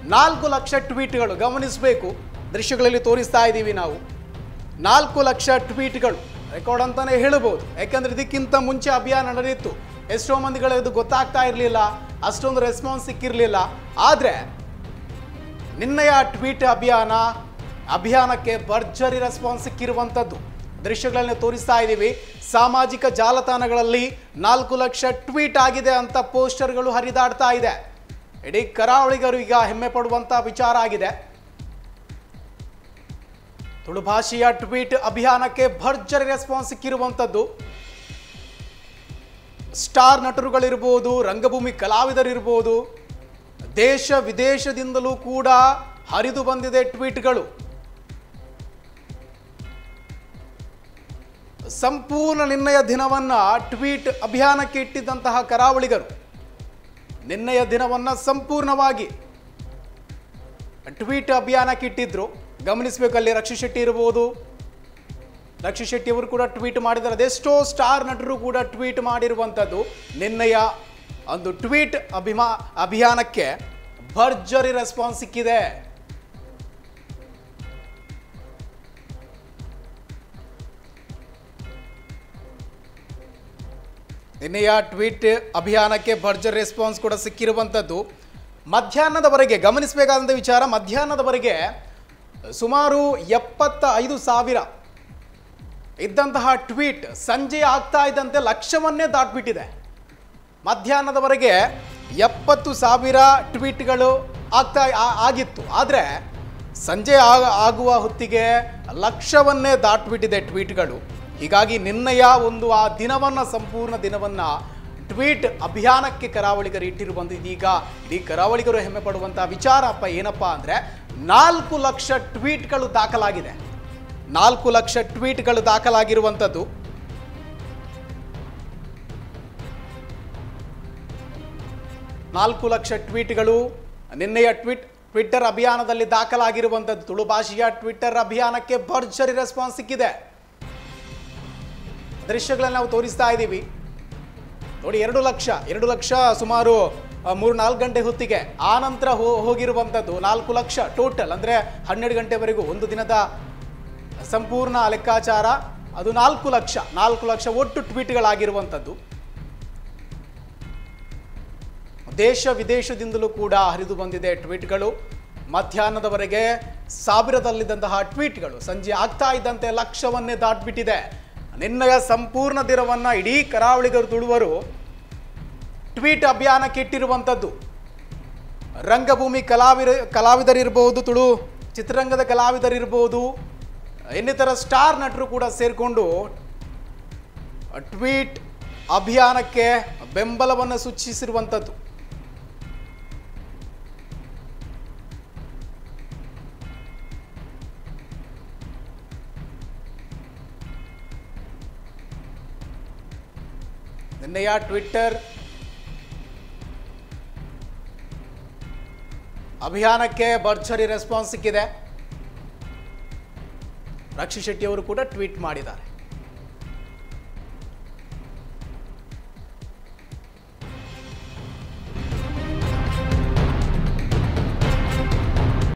ನಾಲ್ಕು ಲಕ್ಷ ಟ್ವೀಟ್ಗಳು ಗಮನಿಸಬೇಕು ದೃಶ್ಯಗಳಲ್ಲಿ ತೋರಿಸ್ತಾ ಇದ್ದೀವಿ ನಾವು ನಾಲ್ಕು ಲಕ್ಷ ಟ್ವೀಟ್ಗಳು ರೆಕಾರ್ಡ್ ಅಂತಾನೆ ಹೇಳ್ಬೋದು ಯಾಕಂದ್ರೆ ಇದಕ್ಕಿಂತ ಮುಂಚೆ ಅಭಿಯಾನ ನಡೆಯಿತು ಎಷ್ಟೋ ಮಂದಿಗಳು ಇದು ಗೊತ್ತಾಗ್ತಾ ಇರಲಿಲ್ಲ ಅಷ್ಟೊಂದು ರೆಸ್ಪಾನ್ಸ್ ಸಿಕ್ಕಿರಲಿಲ್ಲ ಆದರೆ ನಿನ್ನೆಯ ಟ್ವೀಟ್ ಅಭಿಯಾನ ಅಭಿಯಾನಕ್ಕೆ ಭರ್ಜರಿ ರೆಸ್ಪಾನ್ಸ್ ಸಿಕ್ಕಿರುವಂಥದ್ದು ದೃಶ್ಯಗಳನ್ನ ತೋರಿಸ್ತಾ ಇದ್ದೀವಿ ಸಾಮಾಜಿಕ ಜಾಲತಾಣಗಳಲ್ಲಿ ನಾಲ್ಕು ಲಕ್ಷ ಟ್ವೀಟ್ ಆಗಿದೆ ಅಂತ ಪೋಸ್ಟರ್ಗಳು ಹರಿದಾಡ್ತಾ ಇದೆ ಇಡೀ ಕರಾವಳಿಗರು ಈಗ ಹೆಮ್ಮೆ ಪಡುವಂತ ವಿಚಾರ ಆಗಿದೆ ತುಳು ಭಾಷೆಯ ಟ್ವೀಟ್ ಅಭಿಯಾನಕ್ಕೆ ಭರ್ಜರಿ ರೆಸ್ಪಾನ್ಸ್ ಸಿಕ್ಕಿರುವಂಥದ್ದು ಸ್ಟಾರ್ ನಟರುಗಳಿರ್ಬೋದು ರಂಗಭೂಮಿ ಕಲಾವಿದರಿರ್ಬೋದು ದೇಶ ವಿದೇಶದಿಂದಲೂ ಕೂಡ ಹರಿದು ಬಂದಿದೆ ಟ್ವೀಟ್ಗಳು ಸಂಪೂರ್ಣ ನಿನ್ನೆಯ ದಿನವನ್ನ ಟ್ವೀಟ್ ಅಭಿಯಾನಕ್ಕೆ ಇಟ್ಟಿದ್ದಂತಹ ಕರಾವಳಿಗರು ನಿನ್ನೆಯ ದಿನವನ್ನ ಸಂಪೂರ್ಣವಾಗಿ ಟ್ವೀಟ್ ಅಭಿಯಾನಕ್ಕೆ ಇಟ್ಟಿದ್ರು ಗಮನಿಸಬೇಕು ಅಲ್ಲಿ ರಕ್ಷಿ ಶೆಟ್ಟಿ ಇರ್ಬೋದು ರಕ್ಷಿ ಶೆಟ್ಟಿ ಅವರು ಕೂಡ ಟ್ವೀಟ್ ಮಾಡಿದ್ದಾರೆ ಅದೆಷ್ಟೋ ಸ್ಟಾರ್ ನಟರು ಕೂಡ ಟ್ವೀಟ್ ಮಾಡಿರುವಂಥದ್ದು ನಿನ್ನೆಯ ಒಂದು ಟ್ವೀಟ್ ಅಭಿಮಾ ಅಭಿಯಾನಕ್ಕೆ ಭರ್ಜರಿ ರೆಸ್ಪಾನ್ಸ್ ಸಿಕ್ಕಿದೆ ನಿನ್ನೆಯ ಟ್ವೀಟ್ ಅಭಿಯಾನಕ್ಕೆ ಭರ್ಜರಿ ರೆಸ್ಪಾನ್ಸ್ ಕೂಡ ಸಿಕ್ಕಿರುವಂಥದ್ದು ಮಧ್ಯಾಹ್ನದವರೆಗೆ ಗಮನಿಸಬೇಕಾದಂಥ ವಿಚಾರ ಮಧ್ಯಾಹ್ನದವರೆಗೆ ಸುಮಾರು ಎಪ್ಪತ್ತ ಐದು ಸಾವಿರ ಇದ್ದಂತಹ ಟ್ವೀಟ್ ಸಂಜೆ ಆಗ್ತಾ ಇದ್ದಂತೆ ಲಕ್ಷವನ್ನೇ ದಾಟ್ಬಿಟ್ಟಿದೆ ಮಧ್ಯಾಹ್ನದವರೆಗೆ ಎಪ್ಪತ್ತು ಸಾವಿರ ಟ್ವೀಟ್ಗಳು ಆಗ್ತಾ ಆ- ಆಗಿತ್ತು ಆದರೆ ಸಂಜೆ ಆಗ- ಆಗುವ ಹೊತ್ತಿಗೆ ಲಕ್ಷವನ್ನೇ ದಾಟ್ಬಿಟ್ಟಿದೆ ಟ್ವೀಟ್ಗಳು ಹೀಗಾಗಿ ನಿನ್ನೆಯ ಒಂದು ಆ ದಿನವನ್ನು ಸಂಪೂರ್ಣ ದಿನವನ್ನು ಟ್ವೀಟ್ ಅಭಿಯಾನಕ್ಕೆ ಕರಾವಳಿಗರು ಇಟ್ಟಿರುವಂಥ ಇದೀಗ ಇಡೀ ಕರಾವಳಿಗರು ಹೆಮ್ಮೆ ಪಡುವಂಥ ವಿಚಾರಪ್ಪ ಏನಪ್ಪ ಅಂದರೆ ನಾಲ್ಕು ಲಕ್ಷ ಟ್ವೀಟ್ಗಳು ದಾಖಲಾಗಿದೆ ನಾಲ್ಕು ಲಕ್ಷ ಟ್ವೀಟ್ಗಳು ದಾಖಲಾಗಿರುವಂಥದ್ದು ನಾಲ್ಕು ಲಕ್ಷ ಟ್ವೀಟ್ಗಳು ನಿನ್ನೆಯ ಟ್ವೀಟ್ ಟ್ವಿಟ್ಟರ್ ಅಭಿಯಾನದಲ್ಲಿ ದಾಖಲಾಗಿರುವಂಥದ್ದು ತುಳು ಭಾಷೆಯ ಟ್ವಿಟ್ಟರ್ ಅಭಿಯಾನಕ್ಕೆ ಭರ್ಜರಿ ರೆಸ್ಪಾನ್ಸ್ ಸಿಕ್ಕಿದೆ ದೃಶ್ಯಗಳನ್ನು ನಾವು ತೋರಿಸ್ತಾ ಇದ್ದೀವಿ ನೋಡಿ ಎರಡು ಲಕ್ಷ ಎರಡು ಲಕ್ಷ ಸುಮಾರು ಆ, ಮೂರು ನಾಲ್ಕು ಗಂಟೆ ಹೊತ್ತಿಗೆ ಆ ನಂತರ ಹೋ ಹೋಗಿರುವಂಥದ್ದು ನಾಲ್ಕು ಲಕ್ಷ ಟೋಟಲ್ ಅಂದರೆ ಹನ್ನೆರಡು ಗಂಟೆವರೆಗೂ ಒಂದು ದಿನದ ಸಂಪೂರ್ಣ ಲೆಕ್ಕಾಚಾರ ಅದು ನಾಲ್ಕು ಲಕ್ಷ ನಾಲ್ಕು ಲಕ್ಷ ಒಟ್ಟು ಟ್ವೀಟ್ಗಳಾಗಿರುವಂಥದ್ದು ದೇಶ ವಿದೇಶದಿಂದಲೂ ಕೂಡ ಹರಿದು ಬಂದಿದೆ ಟ್ವೀಟ್ಗಳು ಮಧ್ಯಾಹ್ನದವರೆಗೆ ಸಾವಿರದಲ್ಲಿದ್ದಂತಹ ಟ್ವೀಟ್ಗಳು ಸಂಜೆ ಆಗ್ತಾ ಇದ್ದಂತೆ ಲಕ್ಷವನ್ನೇ ದಾಟ್ಬಿಟ್ಟಿದೆ ನಿನ್ನೆಯ ಸಂಪೂರ್ಣ ದಿನವನ್ನ ಇಡೀ ಕರಾವಳಿಗರು ತುಳುವರು ಟ್ವೀಟ್ ಅಭಿಯಾನಕ್ಕೆ ಇಟ್ಟಿರುವಂಥದ್ದು ರಂಗಭೂಮಿ ಕಲಾವಿದ ಕಲಾವಿದರಿರ್ಬೋದು ತುಳು ಚಿತ್ರರಂಗದ ಕಲಾವಿದರಿರ್ಬೋದು ಇನ್ನಿತರ ಸ್ಟಾರ್ ನಟರು ಕೂಡ ಸೇರಿಕೊಂಡು ಟ್ವೀಟ್ ಅಭಿಯಾನಕ್ಕೆ ಬೆಂಬಲವನ್ನು ಸೂಚಿಸಿರುವಂಥದ್ದು ನಿನ್ನೆಯ ಟ್ವಿಟ್ಟರ್ ಅಭಿಯಾನಕ್ಕೆ ಭರ್ಜರಿ ರೆಸ್ಪಾನ್ಸ್ ಸಿಕ್ಕಿದೆ ರಕ್ಷಿ ಶೆಟ್ಟಿ ಅವರು ಕೂಡ ಟ್ವೀಟ್ ಮಾಡಿದ್ದಾರೆ